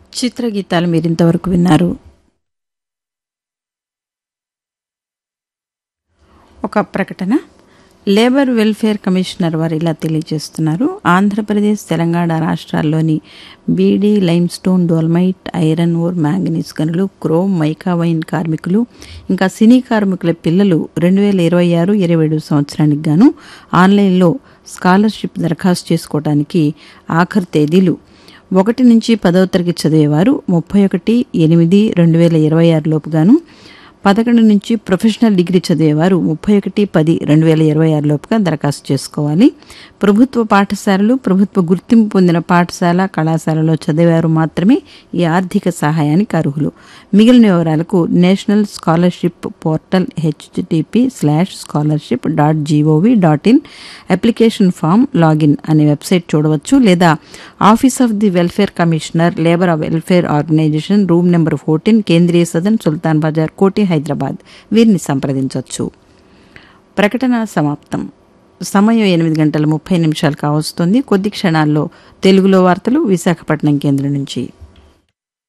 చిత్రగీతాలు మీరు ఇంతవరకు విన్నారు ఒక ప్రకటన లేబర్ వెల్ఫేర్ కమిషనర్ వారు ఇలా తెలియజేస్తున్నారు ఆంధ్రప్రదేశ్ తెలంగాణ రాష్ట్రాల్లోని beedi limestone dolomite iron ore manganese గనులు క్రోమ్ మైకా వైన్ కార్మికులు ఇంకా సినీ కార్మికుల పిల్లలు రెండు వేల ఇరవై ఆరు ఇరవై ఏడు సంవత్సరానికి గాను ఆన్లైన్లో స్కాలర్షిప్ దరఖాస్తు చేసుకోవడానికి ఆఖరి తేదీలు ఒకటి నుంచి పదవ తరగతి చదివేవారు ముప్పై ఒకటి ఎనిమిది రెండు వేల ఇరవై ఆరు లోపుగాను పదకొండు నుంచి ప్రొఫెషనల్ డిగ్రీ చదివేవారు ముప్పై ఒకటి పది రెండు వేల ఇరవై ఆరు లోపుగా దరఖాస్తు చేసుకోవాలి ప్రభుత్వ పాఠశాలలు ప్రభుత్వ గుర్తింపు పొందిన పాఠశాల కళాశాలలో చదివేవారు మాత్రమే ఈ ఆర్థిక సహాయానికి అర్హులు మిగిలిన వివరాలకు national scholarship portal HTTP slash scholarship dot GOV dot in application form login అనే వెబ్సైట్ చూడవచ్చు లేదా office of the welfare commissioner labour welfare organisation room number fourteen Kendriya Sadan సుల్తాన్ బజార్ కోటి హైదరాబాద్ వీరిని సంప్రదించవచ్చు ప్రకటన సమాప్తం సమయం ఎనిమిది గంటల ముప్పై నిమిషాలు కావస్తుంది కొద్ది క్షణాల్లో తెలుగులో వార్తలు విశాఖపట్నం కేంద్రం నుంచి